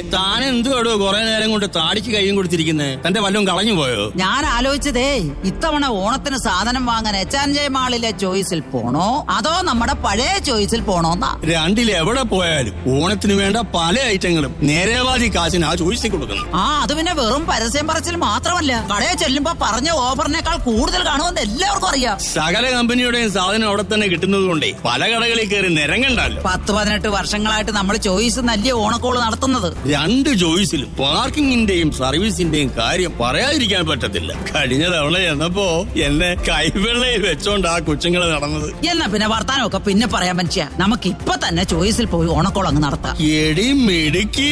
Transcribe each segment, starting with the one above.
താൻ എന്തുവാടോ കുറെ നേരം കൊണ്ട് താടിക്ക് കൈയും കൊടുത്തിരിക്കുന്നത് തന്റെ വല്ലതും കളഞ്ഞു പോയോ ഞാൻ ആലോചിച്ചതേ ഇത്തവണ ഓണത്തിന് സാധനം വാങ്ങാൻ എച്ച് ആൻഡ് ജെ മാളിലെ ചോയ്സിൽ പോണോ അതോ നമ്മുടെ പഴയ ചോയ്സിൽ പോണോന്നാ രണ്ടിൽ എവിടെ പോയാലും ഓണത്തിന് വേണ്ട പല ഐറ്റങ്ങളും നേരേവാദി കാശിന് ആ ചോദിച്ചു കൊടുക്കുന്നു ആ അത് പിന്നെ വെറും പരസ്യം പറച്ചിൽ മാത്രമല്ല കടയിൽ ചെല്ലുമ്പോ പറഞ്ഞ ഓഫറിനേക്കാൾ കൂടുതൽ കാണുമെന്ന് എല്ലാവർക്കും അറിയാം സകല കമ്പനിയുടെയും സാധനം അവിടെ തന്നെ കിട്ടുന്നത് കൊണ്ടേ പല കടകളിൽ കയറി നിരങ്ങണ്ടല്ലോ പത്ത് പതിനെട്ട് വർഷങ്ങളായിട്ട് നമ്മൾ ചോയ്സ് നല്ല ഓണക്കോള് നടത്തുന്നത് രണ്ട് ചോയ്സിലും പാർക്കിങ്ങിന്റെയും സർവീസിന്റെയും കാര്യം പറയാതിരിക്കാൻ പറ്റത്തില്ല കഴിഞ്ഞ തവണ ചെന്നപ്പോ എന്നെ കൈവെള്ളയിൽ വെച്ചോണ്ട് ആ കൊച്ചുങ്ങളെ നടന്നത് എന്നാ പിന്നെ വർത്താനമൊക്കെ പിന്നെ പറയാൻ മനുഷ്യ നമുക്ക് ഇപ്പൊ തന്നെ ചോയ്സിൽ പോയി ഓണക്കോൾ അങ്ങ് നടത്താം എടി മിടുക്കി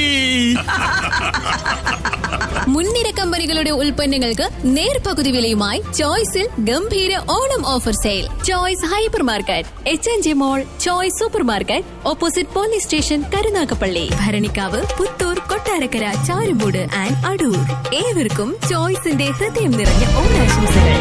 മുൻനിര കമ്പനികളുടെ ഉൽപ്പന്നങ്ങൾക്ക് നേർപകുതി വിലയുമായി ചോയ്സിൽ ഗംഭീര Onam offer sale choice hypermarket H N G mall choice supermarket opposite police station Karunagappally Bharanikkavu Puthoor Kottarakkara Charummood and Adoor ഏവർക്കും ചോയ്സിന്റെ ഹൃദയം നിറഞ്ഞ ഓണാശംസകൾ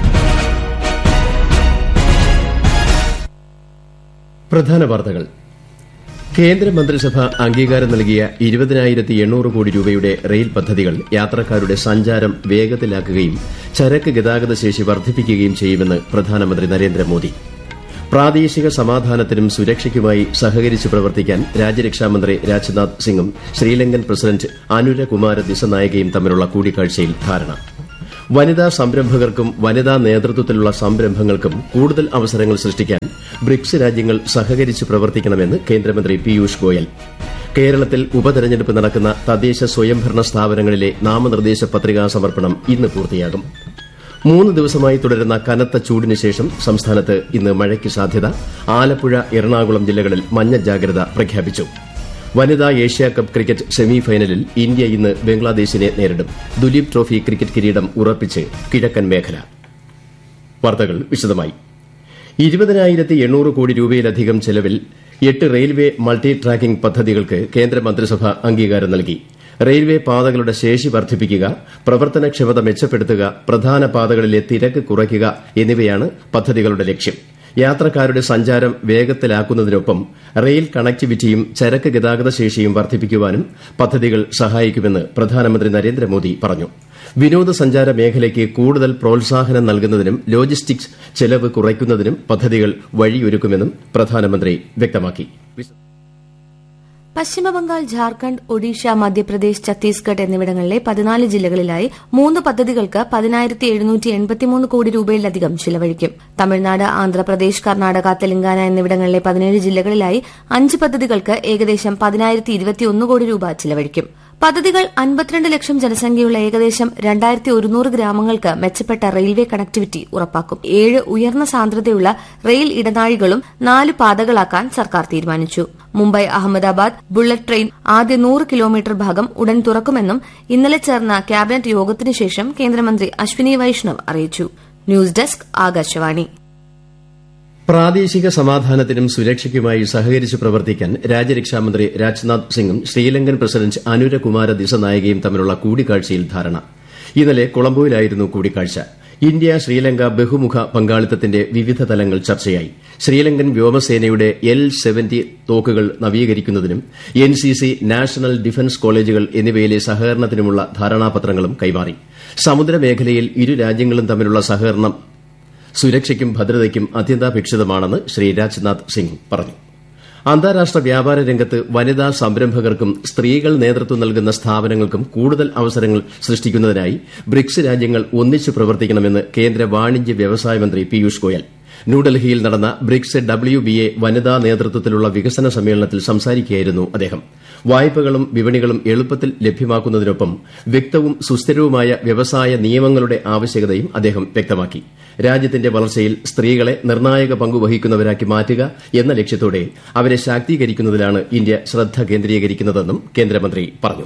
പ്രധാന വാർത്തകൾ കേന്ദ്രമന്ത്രിസഭ അംഗീകാരം നൽകിയ ഇരുപതിനായിരത്തി എണ്ണൂറ് കോടി രൂപയുടെ റെയിൽ പദ്ധതികൾ യാത്രക്കാരുടെ സഞ്ചാരം വേഗത്തിലാക്കുകയും ചരക്ക് ഗതാഗത ശേഷി വർദ്ധിപ്പിക്കുകയും ചെയ്യുമെന്ന് പ്രധാനമന്ത്രി നരേന്ദ്രമോദി പ്രാദേശിക സമാധാനത്തിനും സുരക്ഷയ്ക്കുമായി സഹകരിച്ച് പ്രവർത്തിക്കാൻ രാജ്യരക്ഷാമന്ത്രി രാജ്നാഥ് സിംഗും ശ്രീലങ്കൻ പ്രസിഡന്റ് അനുരകുമാര ദിസനായകയും തമ്മിലുള്ള കൂടിക്കാഴ്ചയിൽ ധാരണ വനിതാ സംരംഭകർക്കും വനിതാ നേതൃത്വത്തിലുള്ള സംരംഭങ്ങൾക്കും കൂടുതൽ അവസരങ്ങൾ സൃഷ്ടിക്കാൻ ബ്രിക്സ് രാജ്യങ്ങൾ സഹകരിച്ച് പ്രവർത്തിക്കണമെന്ന് കേന്ദ്രമന്ത്രി പീയൂഷ് ഗോയൽ കേരളത്തിൽ ഉപതെരഞ്ഞെടുപ്പ് നടക്കുന്ന തദ്ദേശ സ്വയംഭരണ സ്ഥാപനങ്ങളിലെ നാമനിർദ്ദേശ പത്രികാ സമർപ്പണം ഇന്ന് പൂർത്തിയാകും മൂന്ന് ദിവസമായി തുടരുന്ന കനത്ത ചൂടിന് ശേഷം സംസ്ഥാനത്ത് ഇന്ന് മഴയ്ക്ക് സാധ്യത ആലപ്പുഴ എറണാകുളം ജില്ലകളിൽ മഞ്ഞ ജാഗ്രത പ്രഖ്യാപിച്ചു വനിതാ ഏഷ്യാകപ്പ് ക്രിക്കറ്റ് സെമിഫൈനലിൽ ഇന്ത്യ ഇന്ന് ബംഗ്ലാദേശിനെ നേരിടും ദുലീപ് ട്രോഫി ക്രിക്കറ്റ് കിരീടം ഉറപ്പിച്ച് കിഴക്കൻ മേഖല വാർത്തകൾ വിശദമായി ഇരുപതിനായിരത്തി എണ്ണൂറ് കോടി രൂപയിലധികം ചെലവിൽ എട്ട് റെയിൽവേ മൾട്ടി ട്രാക്കിംഗ് പദ്ധതികൾക്ക് കേന്ദ്രമന്ത്രിസഭ അംഗീകാരം നൽകി റെയിൽവേ പാതകളുടെ ശേഷി വർദ്ധിപ്പിക്കുക പ്രവർത്തനക്ഷമത മെച്ചപ്പെടുത്തുക പ്രധാന പാതകളിലെ തിരക്ക് കുറയ്ക്കുക എന്നിവയാണ് പദ്ധതികളുടെ ലക്ഷ്യം യാത്രക്കാരുടെ സഞ്ചാരം വേഗത്തിലാക്കുന്നതിനൊപ്പം റെയിൽ കണക്ടിവിറ്റിയും ചരക്ക് ഗതാഗത ശേഷിയും വർദ്ധിപ്പിക്കുവാനും പദ്ധതികൾ സഹായിക്കുമെന്ന് പ്രധാനമന്ത്രി നരേന്ദ്രമോദി പറഞ്ഞു വിനോദസഞ്ചാര മേഖലയ്ക്ക് കൂടുതൽ പ്രോത്സാഹനം നൽകുന്നതിനും ലോജിസ്റ്റിക്സ് ചെലവ് കുറയ്ക്കുന്നതിനും പദ്ധതികൾ വഴിയൊരുക്കുമെന്നും പ്രധാനമന്ത്രി വ്യക്തമാക്കി പശ്ചിമബംഗാൾ ജാർഖണ്ഡ് ഒഡീഷ മധ്യപ്രദേശ് ഛത്തീസ്ഗഡ് എന്നിവിടങ്ങളിലെ പതിനാല് ജില്ലകളിലായി മൂന്ന് പദ്ധതികൾക്ക് പതിനായിരത്തി എഴുന്നൂറ്റി എൺപത്തിമൂന്ന് കോടി രൂപയിലധികം ചിലവഴിക്കും തമിഴ്നാട് ആന്ധ്രാപ്രദേശ് കർണാടക തെലങ്കാന എന്നിവിടങ്ങളിലെ പതിനേഴ് ജില്ലകളിലായി അഞ്ച് പദ്ധതികൾക്ക് ഏകദേശം പതിനായിരത്തി ഇരുപത്തിയൊന്ന് കോടി രൂപ ചിലവഴിക്കും പദ്ധതികൾ അൻപത്തിരണ്ട് ലക്ഷം ജനസംഖ്യയുള്ള ഏകദേശം രണ്ടായിരത്തി ഒരുന്നൂറ് ഗ്രാമങ്ങൾക്ക് മെച്ചപ്പെട്ട റെയിൽവേ കണക്ടിവിറ്റി ഉറപ്പാക്കും ഏഴ് ഉയർന്ന സാന്ദ്രതയുള്ള റെയിൽ ഇടനാഴികളും നാല് പാതകളാക്കാൻ സർക്കാർ തീരുമാനിച്ചു മുംബൈ അഹമ്മദാബാദ് ബുള്ളറ്റ് ട്രെയിൻ ആദ്യ നൂറ് കിലോമീറ്റർ ഭാഗം ഉടൻ തുറക്കുമെന്നും ഇന്നലെ ചേർന്ന ക്യാബിനറ്റ് യോഗത്തിനു ശേഷം കേന്ദ്രമന്ത്രി അശ്വിനി വൈഷ്ണവ് അറിയിച്ചു ന്യൂസ് ഡെസ്ക് ആകാശവാണി പ്രാദേശിക സമാധാനത്തിനും സുരക്ഷയ്ക്കുമായി സഹകരിച്ച് പ്രവർത്തിക്കാൻ രാജ്യരക്ഷാമന്ത്രി രാജ്നാഥ് സിംഗും ശ്രീലങ്കൻ പ്രസിഡന്റ് അനുരകുമാര ദിസനായകയും തമ്മിലുള്ള കൂടിക്കാഴ്ചയിൽ ധാരണ ഇന്നലെ കൊളംബോയിലായിരുന്നു കൂടിക്കാഴ്ച ഇന്ത്യ ശ്രീലങ്ക ബഹുമുഖ പങ്കാളിത്തത്തിന്റെ വിവിധ തലങ്ങൾ ചർച്ചയായി ശ്രീലങ്കൻ വ്യോമസേനയുടെ എൽ സെവന്റി തോക്കുകൾ നവീകരിക്കുന്നതിനും N C C national defence കോളേജുകൾ എന്നിവയിലെ സഹകരണത്തിനുമുള്ള ധാരണാപത്രങ്ങളും കൈമാറി സമുദ്രമേഖലയിൽ ഇരു രാജ്യങ്ങളും തമ്മിലുള്ള സഹകരണം സുരക്ഷയ്ക്കും ഭദ്രതയ്ക്കും അത്യന്താപേക്ഷിതമാണെന്ന് ശ്രീ രാജ്നാഥ് സിംഗ് പറഞ്ഞു അന്താരാഷ്ട്ര വ്യാപാര രംഗത്ത് വനിതാ സംരംഭകർക്കും സ്ത്രീകൾ നേതൃത്വം നൽകുന്ന സ്ഥാപനങ്ങൾക്കും കൂടുതൽ അവസരങ്ങൾ സൃഷ്ടിക്കുന്നതിനായി ബ്രിക്സ് രാജ്യങ്ങൾ ഒന്നിച്ചു പ്രവർത്തിക്കണമെന്ന് കേന്ദ്ര വാണിജ്യ വ്യവസായ മന്ത്രി പീയൂഷ് ഗോയൽ ന്യൂഡൽഹിയിൽ നടന്ന ബ്രിക്സ് ഡബ്ല്യു ബി എ വനിതാ നേതൃത്വത്തിലുള്ള വികസന സമ്മേളനത്തിൽ സംസാരിക്കുകയായിരുന്നു അദ്ദേഹം വായ്പകളും വിപണികളും എളുപ്പത്തിൽ ലഭ്യമാക്കുന്നതിനൊപ്പം വ്യക്തവും സുസ്ഥിരവുമായ വ്യവസായ നിയമങ്ങളുടെ ആവശ്യകതയും അദ്ദേഹം വ്യക്തമാക്കി രാജ്യത്തിന്റെ വളർച്ചയിൽ സ്ത്രീകളെ നിർണായക പങ്കുവഹിക്കുന്നവരാക്കി മാറ്റുക എന്ന ലക്ഷ്യത്തോടെ അവരെ ശാക്തീകരിക്കുന്നതിലാണ് ഇന്ത്യ ശ്രദ്ധ കേന്ദ്രീകരിക്കുന്നതെന്നും കേന്ദ്രമന്ത്രി പറഞ്ഞു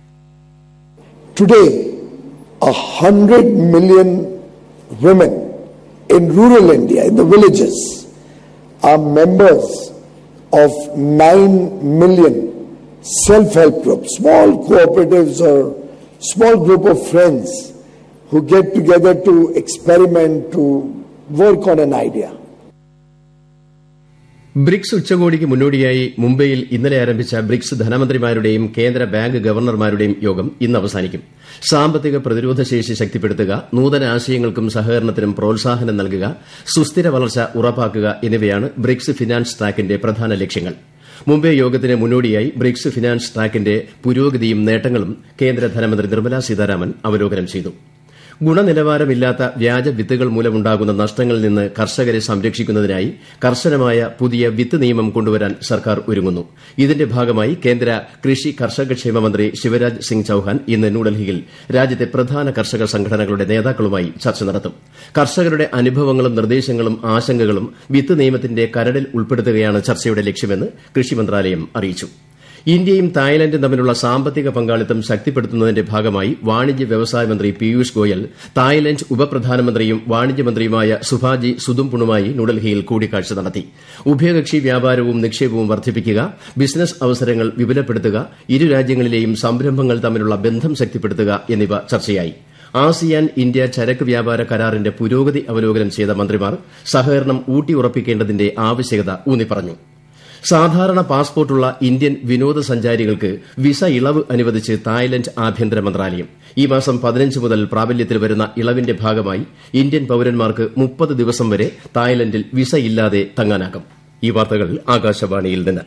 Today, a hundred million women in rural India, in the villages, are members of nine million self-help groups, small cooperatives or small group of friends who get together to experiment, to work on an idea. BRICS ഉച്ചകോടിക്ക് മുന്നോടിയായി മുംബൈയിൽ ഇന്നലെ ആരംഭിച്ച BRICS ധനമന്ത്രിമാരുടെയും കേന്ദ്ര bank ഗവർണർമാരുടെയും യോഗം ഇന്ന് അവസാനിക്കും സാമ്പത്തിക പ്രതിരോധ ശേഷി ശക്തിപ്പെടുത്തുക നൂതന ആശയങ്ങൾക്കും സഹകരണത്തിനും പ്രോത്സാഹനം നൽകുക സുസ്ഥിര വളർച്ച ഉറപ്പാക്കുക എന്നിവയാണ് ബ്രിക്സ് ഫിനാൻസ് ട്രാക്കിന്റെ പ്രധാന ലക്ഷ്യങ്ങൾ മുംബൈ യോഗത്തിന് മുന്നോടിയായി ബ്രിക്സ് ഫിനാൻസ് ട്രാക്കിന്റെ പുരോഗതിയും നേട്ടങ്ങളും കേന്ദ്ര ധനമന്ത്രി നിർമ്മലാ സീതാരാമൻ അവലോകനം ചെയ്തു ഗുണനിലവാരമില്ലാത്ത വ്യാജ വിത്തുകൾ മൂലമുണ്ടാകുന്ന നഷ്ടങ്ങളിൽ നിന്ന് കർഷകരെ സംരക്ഷിക്കുന്നതിനായി കർശനമായ പുതിയ വിത്ത് നിയമം കൊണ്ടുവരാൻ സർക്കാർ ഒരുങ്ങുന്നു ഇതിന്റെ ഭാഗമായി കേന്ദ്ര കൃഷി കർഷകക്ഷേമ മന്ത്രി ശിവരാജ് സിംഗ് ചൌഹാൻ ഇന്ന് ന്യൂഡൽഹിയിൽ രാജ്യത്തെ പ്രധാന കർഷക സംഘടനകളുടെ നേതാക്കളുമായി ചർച്ച നടത്തും കർഷകരുടെ അനുഭവങ്ങളും നിർദ്ദേശങ്ങളും ആശങ്കകളും വിത്ത് നിയമത്തിന്റെ കരടിൽ ഉൾപ്പെടുത്തുകയാണ് ചർച്ചയുടെ ലക്ഷ്യമെന്ന് കൃഷി മന്ത്രാലയം അറിയിച്ചു ഇന്ത്യയും തായ്ലൻഡും തമ്മിലുള്ള സാമ്പത്തിക പങ്കാളിത്തം ശക്തിപ്പെടുത്തുന്നതിന്റെ ഭാഗമായി വാണിജ്യ വ്യവസായ മന്ത്രി പീയൂഷ് ഗോയൽ തായ്ലൻഡ് ഉപപ്രധാനമന്ത്രിയും വാണിജ്യമന്ത്രിയുമായ സുഭാജി സുദുംപുണുമായി ന്യൂഡൽഹിയിൽ കൂടിക്കാഴ്ച നടത്തി ഉഭയകക്ഷി വ്യാപാരവും നിക്ഷേപവും വർദ്ധിപ്പിക്കുക ബിസിനസ് അവസരങ്ങൾ വിപുലപ്പെടുത്തുക ഇരു രാജ്യങ്ങളിലെയും സംരംഭങ്ങൾ തമ്മിലുള്ള ബന്ധം ശക്തിപ്പെടുത്തുക എന്നിവ ചർച്ചയായി ആസിയാൻ ഇന്ത്യ ചരക്ക് വ്യാപാര കരാറിന്റെ പുരോഗതി അവലോകനം ചെയ്ത മന്ത്രിമാർ സഹകരണം ഊട്ടിയുറപ്പിക്കേണ്ടതിന്റെ ആവശ്യകത ഊന്നിപ്പറഞ്ഞു സാധാരണ പാസ്പോർട്ടുള്ള ഇന്ത്യൻ വിനോദസഞ്ചാരികൾക്ക് വിസ ഇളവ് അനുവദിച്ച് തായ്ലൻഡ് ആഭ്യന്തര മന്ത്രാലയം ഈ മാസം പതിനഞ്ച് മുതൽ പ്രാബല്യത്തിൽ വരുന്ന ഇളവിന്റെ ഭാഗമായി ഇന്ത്യൻ പൌരന്മാർക്ക് മുപ്പത് ദിവസം വരെ തായ്ലൻഡിൽ വിസ ഇല്ലാതെ തങ്ങാനാകും ഈ വാർത്തകൾ ആകാശവാണിയിൽ നിന്ന്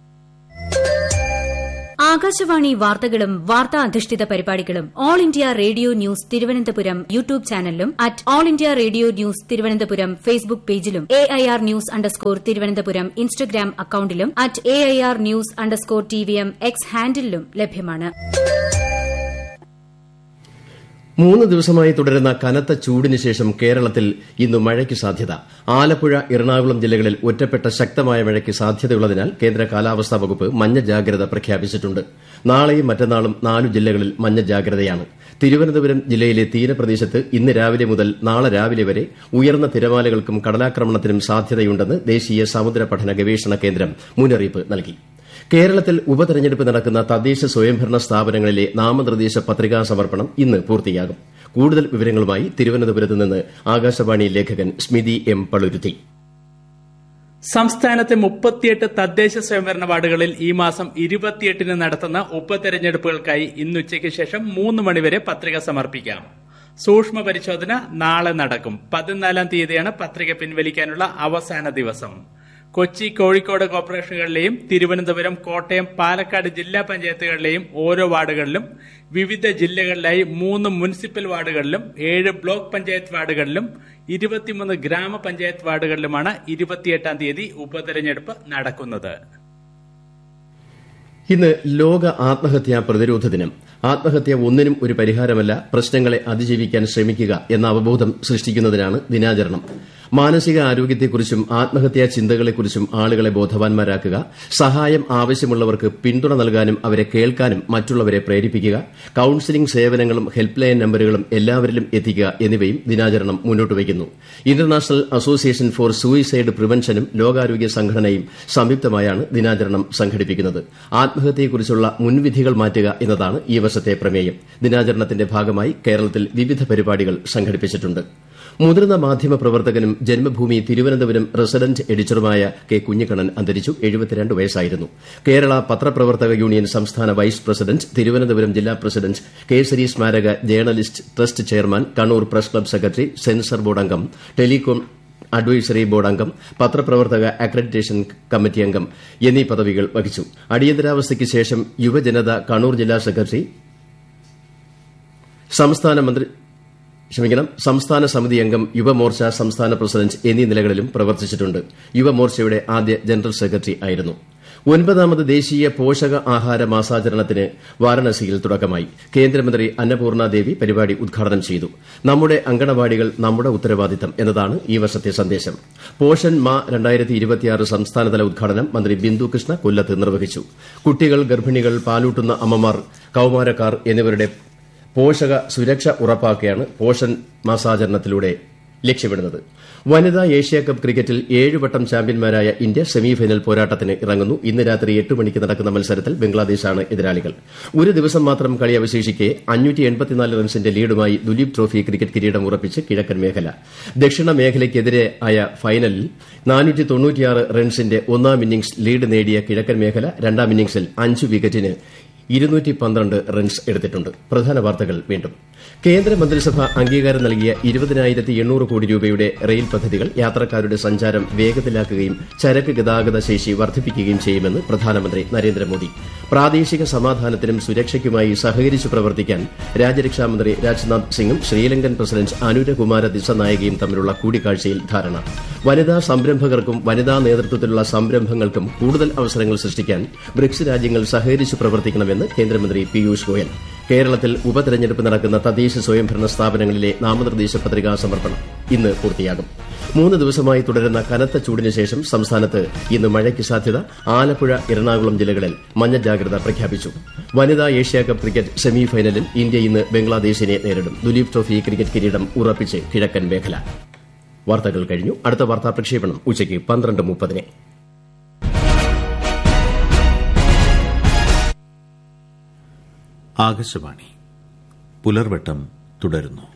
ആകാശവാണി വാർത്തകളും വാർത്താ അധിഷ്ഠിത പരിപാടികളും All India Radio news Thiruvananthapuram YouTube ചാനലിലും at All India Radio news Thiruvananthapuram Facebook പേജിലും A I R news underscore Thiruvananthapuram Instagram അക്കൌണ്ടിലും at A I R news underscore T V M X ഹാൻഡിലും ലഭ്യമാണ് മൂന്ന് ദിവസമായി തുടരുന്ന കനത്ത ചൂടിന് ശേഷം കേരളത്തിൽ ഇന്ന് മഴയ്ക്ക് സാധ്യത ആലപ്പുഴ എറണാകുളം ജില്ലകളിൽ ഒറ്റപ്പെട്ട ശക്തമായ മഴയ്ക്ക് സാധ്യതയുള്ളതിനാൽ കേന്ദ്ര കാലാവസ്ഥാ വകുപ്പ് മഞ്ഞ ജാഗ്രത പ്രഖ്യാപിച്ചിട്ടുണ്ട് നാളെയും മറ്റന്നാളും നാലു ജില്ലകളിൽ മഞ്ഞ ജാഗ്രതയാണ് തിരുവനന്തപുരം ജില്ലയിലെ തീരപ്രദേശത്ത് ഇന്ന് രാവിലെ മുതൽ നാളെ രാവിലെ വരെ ഉയർന്ന തിരമാലകൾക്കും കടലാക്രമണത്തിനും സാധ്യതയുണ്ടെന്ന് ദേശീയ സമുദ്ര പഠന ഗവേഷണ കേന്ദ്രം മുന്നറിയിപ്പ് നൽകി കേരളത്തിൽ ഉപതെരഞ്ഞെടുപ്പ് നടക്കുന്ന തദ്ദേശ സ്വയംഭരണ സ്ഥാപനങ്ങളിലെ നാമനിർദ്ദേശ പത്രികാ സമർപ്പണം ഇന്ന് പൂർത്തിയാകും കൂടുതൽ വിവരങ്ങളുമായി തിരുവനന്തപുരത്ത് നിന്ന് ആകാശവാണി ലേഖകൻ സ്മിതി എം പളുരുത്തി സംസ്ഥാനത്തെ മുപ്പത്തിയെട്ട് തദ്ദേശ സ്വയംഭരണ വാർഡുകളിൽ ഈ മാസം ഇരുപത്തിയെട്ടിന് നടത്തുന്ന ഉപതെരഞ്ഞെടുപ്പുകൾക്കായി ഇന്ന് ഉച്ചയ്ക്ക് ശേഷം മൂന്ന് മണിവരെ പത്രിക സമർപ്പിക്കാം സൂക്ഷ്മ പരിശോധന നാളെ നടക്കും പതിനാലാം തീയതിയാണ് പത്രിക പിൻവലിക്കാനുള്ള അവസാന ദിവസം കൊച്ചി കോഴിക്കോട് കോർപ്പറേഷനുകളിലെയും തിരുവനന്തപുരം കോട്ടയം പാലക്കാട് ജില്ലാ പഞ്ചായത്തുകളിലെയും ഓരോ വാർഡുകളിലും വിവിധ ജില്ലകളിലായി മൂന്ന് മുനിസിപ്പൽ വാർഡുകളിലും ഏഴ് ബ്ലോക്ക് പഞ്ചായത്ത് വാർഡുകളിലും ഇരുപത്തിമൂന്ന് ഗ്രാമപഞ്ചായത്ത് വാർഡുകളിലുമാണ് ഇരുപത്തിയെട്ടാം തീയതി ഉപതെരഞ്ഞെടുപ്പ് നടക്കുന്നത് ഇന്ന് ലോക ആത്മഹത്യാ പ്രതിരോധ ദിനം ആത്മഹത്യ ഒന്നിനും ഒരു പരിഹാരമല്ല പ്രശ്നങ്ങളെ അതിജീവിക്കാൻ ശ്രമിക്കുക എന്ന അവബോധം സൃഷ്ടിക്കുന്നതിനാണ് ദിനാചരണം മാനസിക ആരോഗ്യത്തെക്കുറിച്ചും ആത്മഹത്യാ ചിന്തകളെക്കുറിച്ചും ആളുകളെ ബോധവാന്മാരാക്കുക സഹായം ആവശ്യമുള്ളവർക്ക് പിന്തുണ നൽകാനും അവരെ കേൾക്കാനും മറ്റുള്ളവരെ പ്രേരിപ്പിക്കുക കൌൺസിലിംഗ് സേവനങ്ങളും ഹെൽപ്പ് ലൈൻ നമ്പറുകളും എല്ലാവരിലും എത്തിക്കുക എന്നിവയും ദിനാചരണം മുന്നോട്ട് വയ്ക്കുന്നു ഇന്റർനാഷണൽ അസോസിയേഷൻ ഫോർ സൂയിസൈഡ് പ്രിവൻഷനും ലോകാരോഗ്യ സംഘടനയും സംയുക്തമായാണ് ദിനാചരണം സംഘടിപ്പിക്കുന്നത് ആത്മഹത്യയെക്കുറിച്ചുള്ള മുൻവിധികൾ മാറ്റുക എന്നതാണ് ഈ വർഷത്തെ പ്രമേയം ദിനാചരണത്തിന്റെ ഭാഗമായി കേരളത്തിൽ വിവിധ പരിപാടികൾ സംഘടിപ്പിച്ചിട്ടുണ്ട് മുതിർന്ന മാധ്യമ പ്രവർത്തകനും ജന്മഭൂമി തിരുവനന്തപുരം റെസിഡന്റ് എഡിറ്ററുമായ കെ കുഞ്ഞിക്കണ്ണൻ അന്തരിച്ചു എഴുപത്തിരണ്ട് വയസ്സായിരുന്നു കേരള പത്രപ്രവർത്തക യൂണിയൻ സംസ്ഥാന വൈസ് പ്രസിഡന്റ് തിരുവനന്തപുരം ജില്ലാ പ്രസിഡന്റ് കേസരി സ്മാരക journalist trust chairman Kannur press club secretary censor board അംഗം ടെലികോം അഡ്വൈസറി ബോർഡ് അംഗം പത്രപ്രവർത്തക അക്രഡിറ്റേഷൻ കമ്മിറ്റി അംഗം എന്നീ പദവികൾ വഹിച്ചു അടിയന്തരാവസ്ഥയ്ക്ക് ശേഷം യുവജനത കണ്ണൂർ ജില്ലാ സെക്രട്ടറി സംസ്ഥാന മന്ത്രി ക്ഷമിക്കണം സംസ്ഥാന സമിതി അംഗം യുവമോർച്ച സംസ്ഥാന പ്രസിഡന്റ് എന്നീ നിലകളിലും പ്രവർത്തിച്ചിട്ടുണ്ട് യുവമോർച്ചയുടെ ആദ്യ ജനറൽ സെക്രട്ടറി ആയിരുന്നു ഒൻപതാമത് ദേശീയ പോഷക ആഹാര മാസാചരണത്തിന് വാരണസിയിൽ തുടക്കമായി കേന്ദ്രമന്ത്രി അന്നപൂർണ ദേവി പരിപാടി ഉദ്ഘാടനം ചെയ്തു നമ്മുടെ അങ്കണവാടികൾ നമ്മുടെ ഉത്തരവാദിത്തം എന്നതാണ് ഈ വർഷത്തെ സന്ദേശം പോഷൻ മാ സംസ്ഥാനതല ഉദ്ഘാടനം മന്ത്രി ബിന്ദു കൃഷ്ണ കൊല്ലത്ത് നിർവഹിച്ചു കുട്ടികൾ ഗർഭിണികൾ പാലൂട്ടുന്ന അമ്മമാർ കൌമാരക്കാർ എന്നിവരുടെ പോഷക സുരക്ഷ ഉറപ്പാക്കുകയാണ് പോഷൻ മാസാചരണത്തിലൂടെ ലക്ഷ്യമിടുന്നത് വനിതാ ഏഷ്യ കപ്പ് ക്രിക്കറ്റിൽ ഏഴുവട്ടം ചാമ്പ്യന്മാരായ ഇന്ത്യ സെമിഫൈനൽ പോരാട്ടത്തിന് ഇറങ്ങുന്നു ഇന്ന് രാത്രി എട്ട് മണിക്ക് നടക്കുന്ന മത്സരത്തിൽ ബംഗ്ലാദേശാണ് എതിരാളികൾ ഒരു ദിവസം മാത്രം കളി അവശേഷിക്കെ റൺസിന്റെ ലീഡുമായി ദുലീപ് ട്രോഫി ക്രിക്കറ്റ് കിരീടം ഉറപ്പിച്ച് കിഴക്കൻ മേഖല ദക്ഷിണ മേഖലയ്ക്കെതിരെ ആയ ഫൈനലിൽ റൺസിന്റെ ഒന്നാം ഇന്നിംഗ്സ് ലീഡ് നേടിയ കിഴക്കൻ മേഖല രണ്ടാം ഇന്നിംഗ്സിൽ അഞ്ച് വിക്കറ്റിന് ഇരുന്നൂറ്റി പന്ത്രണ്ട് റൺസ് എടുത്തിട്ടുണ്ട് പ്രധാന വാർത്തകൾ വീണ്ടും കേന്ദ്ര മന്ത്രിസഭ അംഗീകാരം നൽകിയ ഇരുപതിനായിരത്തി എണ്ണൂറ് കോടി രൂപയുടെ റെയിൽ പദ്ധതികൾ യാത്രക്കാരുടെ സഞ്ചാരം വേഗത്തിലാക്കുകയും ചരക്ക് ഗതാഗത ശേഷി വർദ്ധിപ്പിക്കുകയും ചെയ്യുമെന്ന് പ്രധാനമന്ത്രി നരേന്ദ്രമോദി പ്രാദേശിക സമാധാനത്തിനും സുരക്ഷയ്ക്കുമായി സഹകരിച്ചു പ്രവർത്തിക്കാൻ രാജ്യരക്ഷാമന്ത്രി രാജ്നാഥ് സിംഗും ശ്രീലങ്കൻ പ്രസിഡന്റ് അനുരകുമാര ദിസനായകയും തമ്മിലുള്ള കൂടിക്കാഴ്ചയിൽ ധാരണ വനിതാ സംരംഭകർക്കും വനിതാ നേതൃത്വത്തിലുള്ള സംരംഭങ്ങൾക്കും കൂടുതൽ അവസരങ്ങൾ സൃഷ്ടിക്കാൻ ബ്രിക്സ് രാജ്യങ്ങൾ സഹകരിച്ചു പ്രവർത്തിക്കണമെന്ന് കേന്ദ്രമന്ത്രി പീയൂഷ് ഗോയൽ കേരളത്തിൽ ഉപതെരഞ്ഞെടുപ്പ് നടക്കുന്ന തദ്ദേശ സ്വയംഭരണ സ്ഥാപനങ്ങളിലെ നാമനിർദ്ദേശ പത്രികാ സമർപ്പണം ഇന്ന് പൂർത്തിയാകും മൂന്ന് ദിവസമായി തുടരുന്ന കനത്ത ചൂടിന് ശേഷം സംസ്ഥാനത്ത് ഇന്ന് മഴയ്ക്ക് സാധ്യത ആലപ്പുഴ എറണാകുളം ജില്ലകളിൽ മഞ്ഞ ജാഗ്രത പ്രഖ്യാപിച്ചു വനിതാ ഏഷ്യാകപ്പ് ക്രിക്കറ്റ് സെമിഫൈനലിൽ ഇന്ത്യ ഇന്ന് ബംഗ്ലാദേശിനെ നേരിടും ദുലീപ് ട്രോഫി ക്രിക്കറ്റ് കിരീടം ഉറപ്പിച്ച് കിഴക്കൻ മേഖല വാർത്തകൾ കഴിഞ്ഞു അടുത്ത വാർത്താ പ്രക്ഷേപണം ഉച്ചയ്ക്ക് പന്ത്രണ്ട് മുപ്പതിന് ആകാശവാണി പുലർവട്ടം തുടരുന്നു